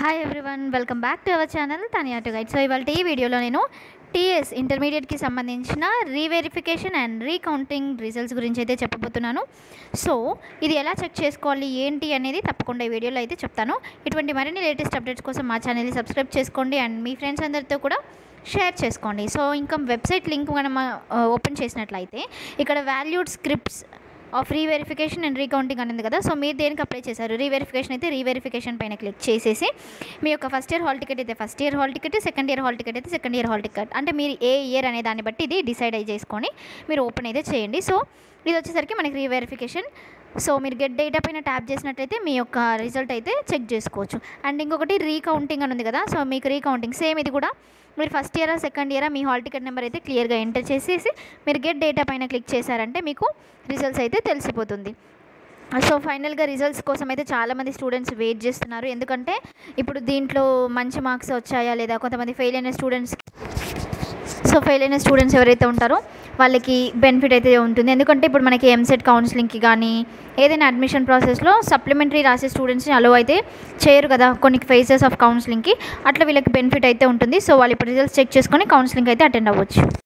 hi everyone welcome back to our channel Taniya to guide so ఇవాళ ఈ వీడియోలో నేను టీఎస్ ఇంటర్మీడియట్కి సంబంధించిన రీవెరిఫికేషన్ అండ్ రీకౌంటింగ్ రిజల్ట్స్ గురించి అయితే చెప్పబోతున్నాను సో ఇది ఎలా చెక్ చేసుకోవాలి ఏంటి అనేది తప్పకుండా ఈ వీడియోలో అయితే చెప్తాను ఇటువంటి మరిన్ని లేటెస్ట్ అప్డేట్స్ కోసం మా ఛానల్ని సబ్స్క్రైబ్ చేసుకోండి అండ్ మీ ఫ్రెండ్స్ అందరితో కూడా షేర్ చేసుకోండి సో ఇంకా వెబ్సైట్ లింక్ మనం ఓపెన్ చేసినట్లయితే ఇక్కడ valued scripts of reverification and recounting అనేది కదా సో మీరు దేనికి అప్లై చేశారు రీవెరిఫికేషన్ అయితే రీవెరిఫికేషన్ పైన క్లిక్ చేసేసి మీ యొక్క ఫస్ట్ ఇయర్ హాల్ టికెట్ అయితే first year hall ticket second year hall ticket అయితే సెకండ్ ఇయర్ హాల్ టికెట్ అంటే మీరు ఏ ఇయర్ అనే దాన్ని బట్టి ఇది డిసైడ్ అయి చేసుకొని మీరు ఓపెన్ అయితే చేయండి సో ఇది వచ్చేసరికి మనకి రీవెరిఫికేషన్ సో మీరు గెట్ డేటా పైన ట్యాప్ చేసినట్లయితే మీ యొక్క రిజల్ట్ అయితే చెక్ చేసుకోవచ్చు అండ్ ఇంకొకటి రీకౌంటింగ్ అని ఉంది కదా సో మీకు రీకౌంటింగ్ సేమ్ ఇది కూడా మీరు ఫస్ట్ ఇయరా సెకండ్ ఇయరా మీ హాల్ టికెట్ నెంబర్ అయితే క్లియర్గా ఎంటర్ చేసేసి మీరు గెట్ డేటా పైన క్లిక్ చేశారంటే మీకు రిజల్ట్స్ అయితే తెలిసిపోతుంది సో ఫైనల్గా రిజల్ట్స్ కోసం అయితే చాలామంది స్టూడెంట్స్ వెయిట్ చేస్తున్నారు ఎందుకంటే ఇప్పుడు దీంట్లో మంచి మార్క్స్ వచ్చాయా లేదా కొంతమంది ఫెయిల్ అయిన స్టూడెంట్స్ సో ఫెయిల్ అయిన స్టూడెంట్స్ ఎవరైతే ఉంటారో వాళ్ళకి బెనిఫిట్ అయితే ఉంటుంది ఎందుకంటే ఇప్పుడు మనకి ఎంసెట్ కౌన్సిలింగ్కి కానీ ఏదైనా అడ్మిషన్ ప్రాసెస్లో సప్లిమెంటరీ రాసే స్టూడెంట్స్ని అలో అయితే చేయరు కదా కొన్ని ఫేజెస్ ఆఫ్ కౌన్సిలింగ్కి అట్లా వీళ్ళకి బెనిఫిట్ అయితే ఉంటుంది సో వాళ్ళు ఇప్పుడు రిజల్ట్స్ చెక్ చేసుకొని కౌన్సిలింగ్ అయితే అటెండ్ అవ్వచ్చు